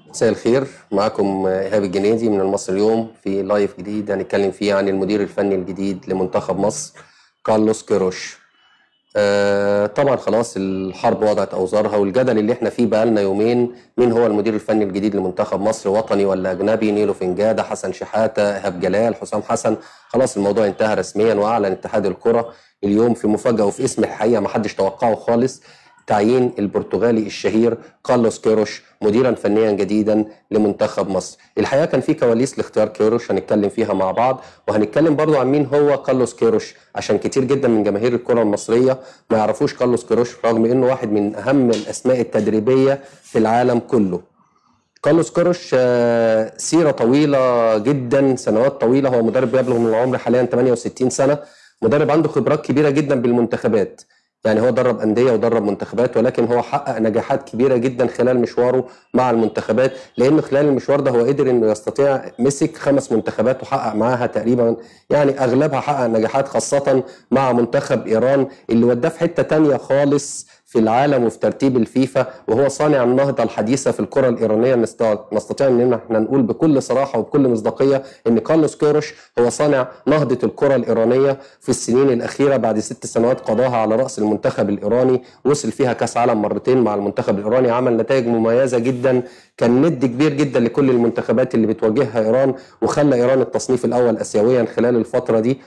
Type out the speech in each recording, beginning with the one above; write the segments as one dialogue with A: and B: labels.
A: مساء الخير معكم ايهاب الجنيدي من المصري اليوم في لايف جديد هنتكلم فيه عن المدير الفني الجديد لمنتخب مصر كارلوس كيروش آه طبعا خلاص الحرب وضعت اوزارها والجدل اللي احنا فيه بقالنا يومين مين هو المدير الفني الجديد لمنتخب مصر وطني ولا اجنبي نيلو فنجاده حسن شحاته ايهاب جلال حسام حسن خلاص الموضوع انتهى رسميا واعلن اتحاد الكره اليوم في مفاجاه وفي اسم الحقيقه ما حدش توقعه خالص تعيين البرتغالي الشهير كارلوس كيروش مديرا فنيا جديدا لمنتخب مصر الحقيقه كان في كواليس لاختيار كيروش هنتكلم فيها مع بعض وهنتكلم برضو عن مين هو كارلوس كيروش عشان كتير جدا من جماهير الكره المصريه ما يعرفوش كارلوس كيروش رغم انه واحد من اهم الاسماء التدريبيه في العالم كله كارلوس كيروش آه، سيره طويله جدا سنوات طويله هو مدرب يبلغ من العمر حاليا 68 سنه مدرب عنده خبرات كبيره جدا بالمنتخبات يعني هو درب انديه ودرب منتخبات ولكن هو حقق نجاحات كبيره جدا خلال مشواره مع المنتخبات لانه خلال المشوار ده هو قدر انه يستطيع مسك خمس منتخبات وحقق معاها تقريبا يعني اغلبها حقق نجاحات خاصه مع منتخب ايران اللي وداه في حته تانية خالص في العالم وفي ترتيب الفيفا وهو صانع النهضه الحديثه في الكره الايرانيه نستطيع ان احنا نقول بكل صراحه وبكل مصداقيه ان كارلوس كيروش هو صانع نهضه الكره الايرانيه في السنين الاخيره بعد ست سنوات قضاها على راس المنتخب الايراني وصل فيها كاس عالم مرتين مع المنتخب الايراني عمل نتائج مميزه جدا كان ند كبير جدا لكل المنتخبات اللي بتواجهها ايران وخلى ايران التصنيف الاول اسيويا خلال الفتره دي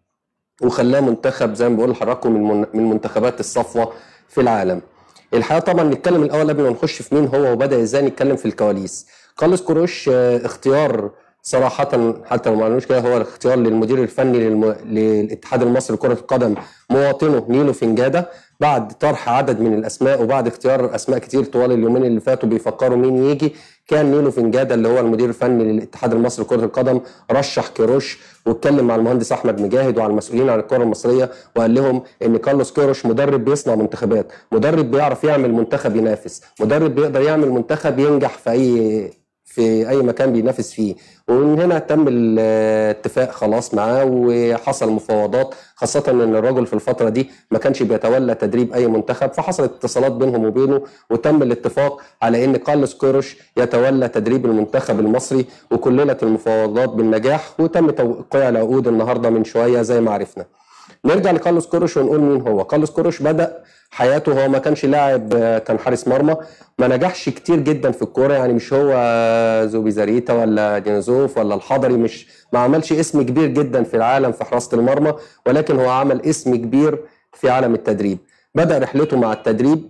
A: وخلاه منتخب زي ما بقول لحضراتكم من من منتخبات الصفوه في العالم الحقيقه طبعا نتكلم الاول قبل ما نخش في مين هو وبدا ازاي نتكلم في الكواليس كارلوس كروش آه، اختيار صراحة حتى لو ما قالوش كده هو الاختيار للمدير الفني للم... للاتحاد المصري لكرة القدم مواطنه نيلو فنجادة بعد طرح عدد من الاسماء وبعد اختيار اسماء كتير طوال اليومين اللي فاتوا بيفكروا مين يجي كان نيلو فنجاده اللي هو المدير الفني للاتحاد المصري لكره القدم رشح كيروش واتكلم مع المهندس احمد مجاهد وعلى المسؤولين عن الكره المصريه وقال لهم ان كارلوس كيروش مدرب بيصنع منتخبات مدرب بيعرف يعمل منتخب ينافس مدرب بيقدر يعمل منتخب ينجح في اي في اي مكان بينافس فيه ومن هنا تم الاتفاق خلاص معاه وحصل مفاوضات خاصة ان الرجل في الفترة دي ما كانش بيتولى تدريب اي منتخب فحصلت اتصالات بينهم وبينه وتم الاتفاق على ان كارلوس كيروش يتولى تدريب المنتخب المصري وكللت المفاوضات بالنجاح وتم توقيع العقود النهارده من شوية زي ما عرفنا. نرجع لكارلوس كيروش ونقول مين هو كارلوس كيروش بدأ حياته هو ما كانش لاعب كان حارس مرمى ما نجحش كتير جدا في الكوره يعني مش هو زوبيزاريتا ولا دينازوف ولا الحضري مش ما عملش اسم كبير جدا في العالم في حراسه المرمى ولكن هو عمل اسم كبير في عالم التدريب بدا رحلته مع التدريب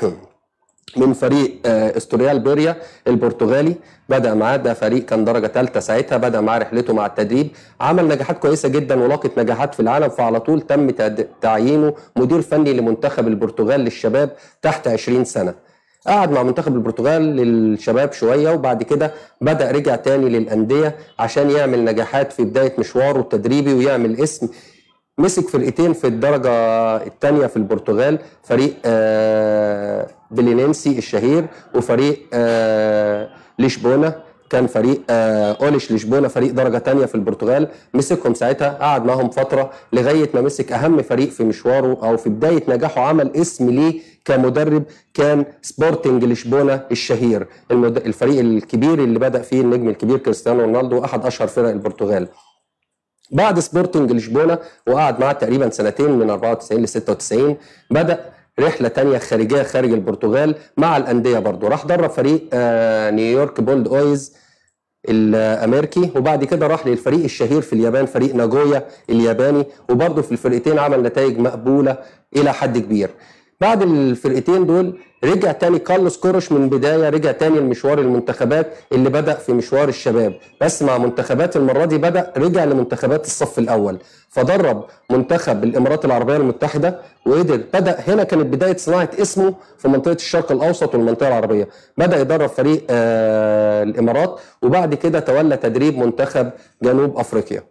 A: من فريق آه، استوريال بيريا البرتغالي بدا معاه ده فريق كان درجه ثالثه ساعتها بدا معاه رحلته مع التدريب عمل نجاحات كويسه جدا ولاقت نجاحات في العالم فعلى طول تم تعيينه مدير فني لمنتخب البرتغال للشباب تحت 20 سنه قعد مع منتخب البرتغال للشباب شويه وبعد كده بدا رجع تاني للانديه عشان يعمل نجاحات في بدايه مشواره التدريبي ويعمل اسم مسك فرقتين في الدرجة الثانية في البرتغال فريق آه بلينينسي الشهير وفريق آه لشبونة كان فريق آه اوليش لشبونه فريق درجه ثانيه في البرتغال مسكهم ساعتها قعد معاهم فتره لغايه ما مسك اهم فريق في مشواره او في بدايه نجاحه عمل اسم ليه كمدرب كان سبورتنج لشبونه الشهير الفريق الكبير اللي بدا فيه النجم الكبير كريستيانو رونالدو احد اشهر فرق البرتغال بعد سبورتنج لشبونه وقعد معاه تقريبا سنتين من 94 ل 96 بدا رحلة تانية خارجية خارج البرتغال مع الأندية برضه راح درب فريق آه، نيويورك بولد أويز الامريكي وبعد كده راح للفريق الشهير في اليابان فريق ناجويا الياباني وبرضه في الفرقتين عمل نتائج مقبوله الى حد كبير بعد الفرقتين دول رجع تاني كارلوس كوروش من بدايه رجع تاني لمشوار المنتخبات اللي بدا في مشوار الشباب بس مع منتخبات المره دي بدا رجع لمنتخبات الصف الاول فدرب منتخب الامارات العربيه المتحده وقدر بدا هنا كانت بدايه صناعه اسمه في منطقه الشرق الاوسط والمنطقه العربيه بدا يدرب فريق آه الامارات وبعد كده تولى تدريب منتخب جنوب افريقيا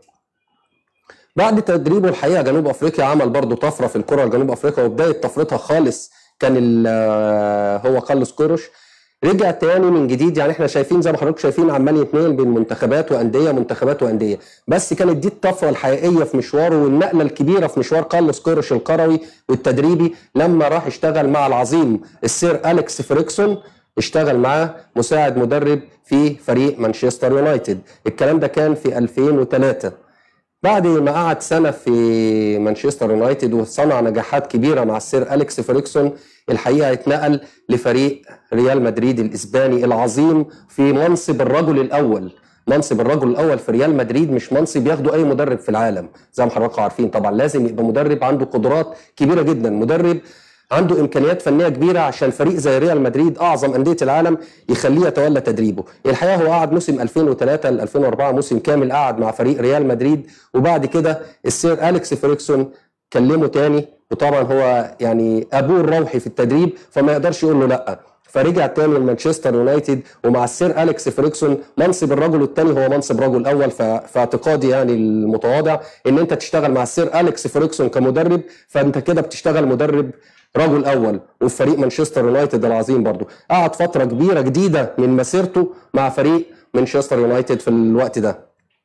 A: بعد تدريبه الحقيقه جنوب افريقيا عمل برضه طفره في الكره جنوب افريقيا وبدايه طفرتها خالص كان آه، هو كارلوس كوروش رجع تاني من جديد يعني احنا شايفين زي ما حضراتكم شايفين عمال يتنقل بين منتخبات وانديه منتخبات وانديه بس كانت دي الطفره الحقيقيه في مشواره والنقله الكبيره في مشوار كارلوس كوروش الكروي والتدريبي لما راح اشتغل مع العظيم السير اليكس فريكسون اشتغل معاه مساعد مدرب في فريق مانشستر يونايتد الكلام ده كان في 2003 بعد ما قعد سنة في مانشستر يونايتد وصنع نجاحات كبيرة مع السير أليكس فريكسون الحقيقة اتنقل لفريق ريال مدريد الإسباني العظيم في منصب الرجل الأول منصب الرجل الاول في ريال مدريد مش منصب ياخده اي مدرب في العالم زي ما حضراتكم عارفين طبعا لازم يبقى مدرب عنده قدرات كبيره جدا مدرب عنده امكانيات فنيه كبيره عشان فريق زي ريال مدريد اعظم انديه العالم يخليه يتولى تدريبه الحقيقه هو قعد موسم 2003 ل 2004 موسم كامل قعد مع فريق ريال مدريد وبعد كده السير اليكس فريكسون كلمه تاني وطبعا هو يعني ابوه الروحي في التدريب فما يقدرش يقول له لا فرجع تاني لمانشستر يونايتد ومع السير اليكس فريكسون منصب الرجل الثاني هو منصب رجل اول في اعتقادي يعني المتواضع ان انت تشتغل مع السير اليكس فريكسون كمدرب فانت كده بتشتغل مدرب رجل اول وفي فريق مانشستر يونايتد العظيم برضه قعد فتره كبيره جديده من مسيرته مع فريق مانشستر يونايتد في الوقت ده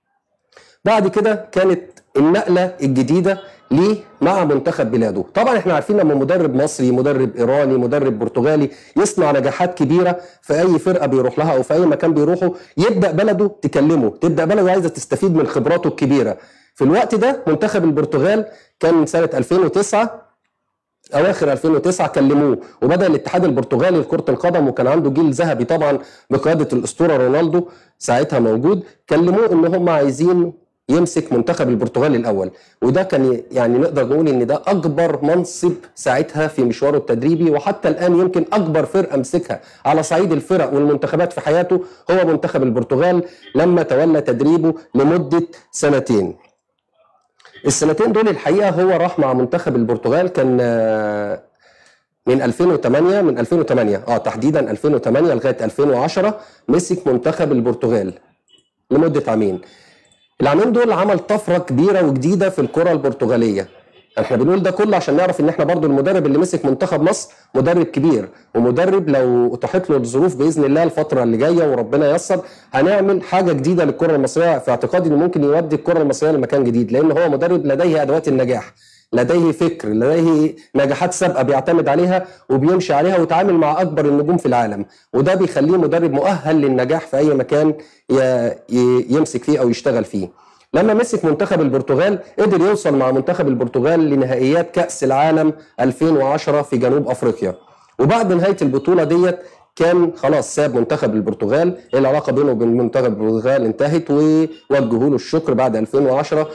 A: بعد كده كانت النقله الجديده ليه مع منتخب بلاده طبعا احنا عارفين لما مدرب مصري مدرب ايراني مدرب برتغالي يصنع نجاحات كبيره في اي فرقه بيروح لها او في اي مكان بيروحه يبدا بلده تكلمه تبدا بلده عايزه تستفيد من خبراته الكبيره في الوقت ده منتخب البرتغال كان سنه 2009 اواخر 2009 كلموه وبدا الاتحاد البرتغالي لكره القدم وكان عنده جيل ذهبي طبعا بقياده الاسطوره رونالدو ساعتها موجود كلموه ان هم عايزين يمسك منتخب البرتغال الاول وده كان يعني نقدر نقول ان ده اكبر منصب ساعتها في مشواره التدريبي وحتى الان يمكن اكبر فرقه مسكها على صعيد الفرق والمنتخبات في حياته هو منتخب البرتغال لما تولى تدريبه لمده سنتين السنتين دول الحقيقه هو راح مع منتخب البرتغال كان آه، من 2008 من 2008 اه تحديدا 2008 لغايه 2010 مسك منتخب البرتغال لمده عامين العامين دول عمل طفره كبيره وجديده في الكره البرتغاليه احنا بنقول ده كله عشان نعرف ان احنا برضو المدرب اللي مسك منتخب مصر مدرب كبير ومدرب لو اتاحت له الظروف باذن الله الفتره اللي جايه وربنا ييسر هنعمل حاجه جديده للكره المصريه في اعتقادي انه ممكن يودي الكره المصريه لمكان جديد لان هو مدرب لديه ادوات النجاح لديه فكر لديه نجاحات سابقه بيعتمد عليها وبيمشي عليها ويتعامل مع اكبر النجوم في العالم وده بيخليه مدرب مؤهل للنجاح في اي مكان يمسك فيه او يشتغل فيه لما مسك منتخب البرتغال قدر يوصل مع منتخب البرتغال لنهائيات كأس العالم 2010 في جنوب أفريقيا وبعد نهاية البطولة ديت كان خلاص ساب منتخب البرتغال العلاقة بينه وبين منتخب البرتغال انتهت ووجهوا له الشكر بعد 2010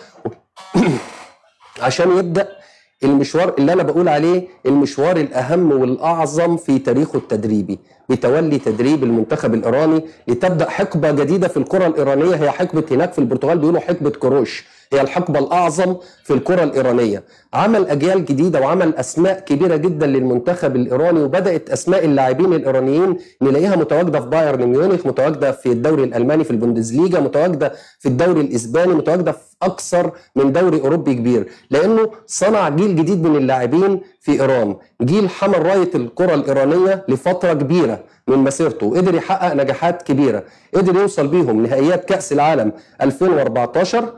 A: عشان يبدأ المشوار اللي انا بقول عليه المشوار الاهم والاعظم في تاريخه التدريبي بتولي تدريب المنتخب الايراني لتبدا حقبه جديده في الكره الايرانيه هي حقبه هناك في البرتغال بيقولوا حقبه كروش هي الحقبة الأعظم في الكرة الإيرانية عمل أجيال جديدة وعمل أسماء كبيرة جدا للمنتخب الإيراني وبدأت أسماء اللاعبين الإيرانيين نلاقيها متواجدة في بايرن ميونخ متواجدة في الدوري الألماني في البوندسليجا متواجدة في الدوري الإسباني متواجدة في أكثر من دوري أوروبي كبير لأنه صنع جيل جديد من اللاعبين في إيران جيل حمل راية الكرة الإيرانية لفترة كبيرة من مسيرته وقدر يحقق نجاحات كبيرة قدر يوصل بيهم نهائيات كأس العالم 2014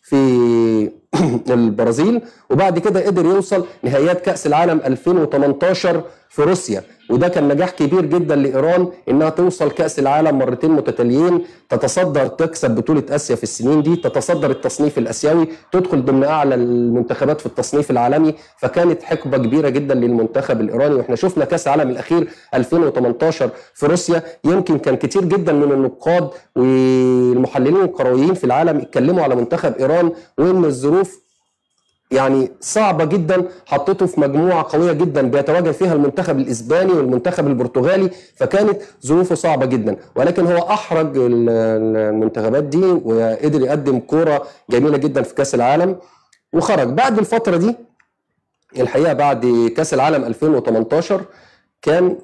A: في البرازيل وبعد كده قدر يوصل نهائيات كأس العالم 2018 في روسيا وده كان نجاح كبير جدا لايران انها توصل كاس العالم مرتين متتاليين تتصدر تكسب بطوله اسيا في السنين دي تتصدر التصنيف الاسيوي تدخل ضمن اعلى المنتخبات في التصنيف العالمي فكانت حقبه كبيره جدا للمنتخب الايراني واحنا شفنا كاس العالم الاخير 2018 في روسيا يمكن كان كتير جدا من النقاد والمحللين الكرويين في العالم اتكلموا على منتخب ايران وان الظروف يعني صعبة جدا حطته في مجموعة قوية جدا بيتواجد فيها المنتخب الإسباني والمنتخب البرتغالي فكانت ظروفه صعبة جدا ولكن هو أحرج المنتخبات دي وقدر يقدم كورة جميلة جدا في كأس العالم وخرج بعد الفترة دي الحقيقة بعد كأس العالم 2018 كان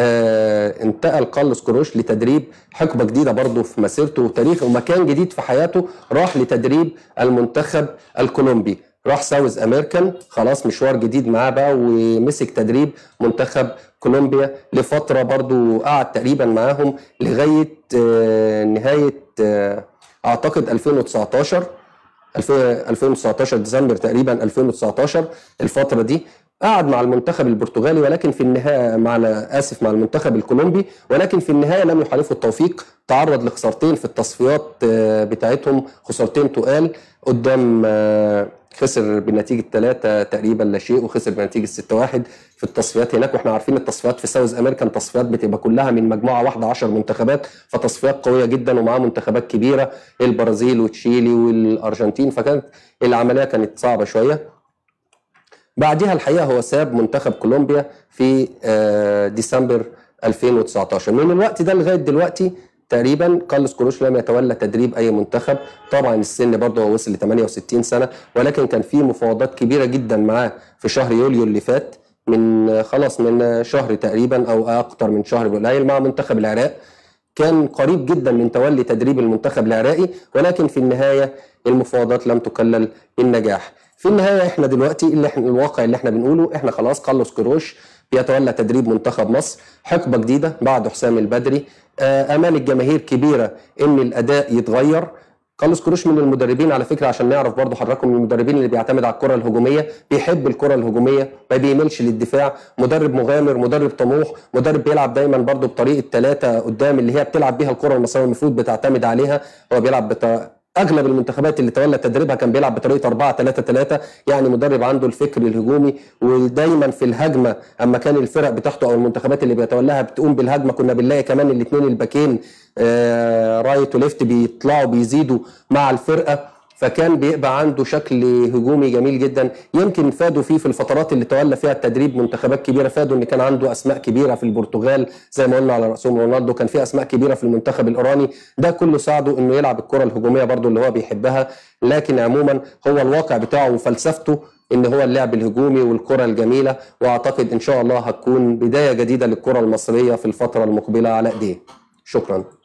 A: آه انتقل كارلوس كروش لتدريب حقبة جديدة برضه في مسيرته وتاريخه ومكان جديد في حياته راح لتدريب المنتخب الكولومبي راح ساوث امريكان خلاص مشوار جديد معاه بقى ومسك تدريب منتخب كولومبيا لفتره برضو قعد تقريبا معاهم لغايه آه، نهايه آه، اعتقد 2019 2019 ديسمبر تقريبا 2019 الفتره دي قعد مع المنتخب البرتغالي ولكن في النهايه مع اسف مع المنتخب الكولومبي ولكن في النهايه لم يحالفه التوفيق تعرض لخسارتين في التصفيات آه، بتاعتهم خسارتين تقال قدام آه، خسر بنتيجه 3 تقريبا لا شيء وخسر بنتيجه 6 1 في التصفيات هناك واحنا عارفين التصفيات في ساوث امريكا التصفيات بتبقى كلها من مجموعه واحده 10 منتخبات فتصفيات قويه جدا ومعاها منتخبات كبيره البرازيل وتشيلي والارجنتين فكانت العمليه كانت صعبه شويه بعدها الحقيقه هو ساب منتخب كولومبيا في آه، ديسمبر 2019 من الوقت ده لغايه دلوقتي تقريبا كارلوس كروش لم يتولى تدريب اي منتخب طبعا السن برضه هو وصل ل 68 سنه ولكن كان في مفاوضات كبيره جدا معاه في شهر يوليو اللي فات من خلاص من شهر تقريبا او اكثر من شهر قليل مع منتخب العراق كان قريب جدا من تولي تدريب المنتخب العراقي ولكن في النهايه المفاوضات لم تكلل بالنجاح في النهايه احنا دلوقتي اللي احنا الواقع اللي احنا بنقوله احنا خلاص كارلوس كروش بيتولى تدريب منتخب مصر حقبه جديده بعد حسام البدري آه، امان الجماهير كبيره ان الاداء يتغير كارلوس كروش من المدربين على فكره عشان نعرف برضه حضراتكم من المدربين اللي بيعتمد على الكره الهجوميه بيحب الكره الهجوميه ما بيميلش للدفاع مدرب مغامر مدرب طموح مدرب بيلعب دايما برضه بطريقه ثلاثه قدام اللي هي بتلعب بيها الكره المصريه المفروض بتعتمد عليها هو بيلعب بتا... اغلب المنتخبات اللي تولى تدريبها كان بيلعب بطريقه 4 3 3 يعني مدرب عنده الفكر الهجومي ودايما في الهجمه اما كان الفرق بتاعته او المنتخبات اللي بيتولاها بتقوم بالهجمه كنا بنلاقي كمان الاثنين الباكين آه رايت وليفت بيطلعوا بيزيدوا مع الفرقه فكان بيبقى عنده شكل هجومي جميل جدا يمكن فادوا فيه في الفترات اللي تولى فيها التدريب منتخبات كبيره فادوا ان كان عنده اسماء كبيره في البرتغال زي ما قلنا على راسهم رونالدو كان في اسماء كبيره في المنتخب الايراني ده كله ساعده انه يلعب الكره الهجوميه برضه اللي هو بيحبها لكن عموما هو الواقع بتاعه وفلسفته ان هو اللعب الهجومي والكره الجميله واعتقد ان شاء الله هتكون بدايه جديده للكره المصريه في الفتره المقبله على ايديه شكرا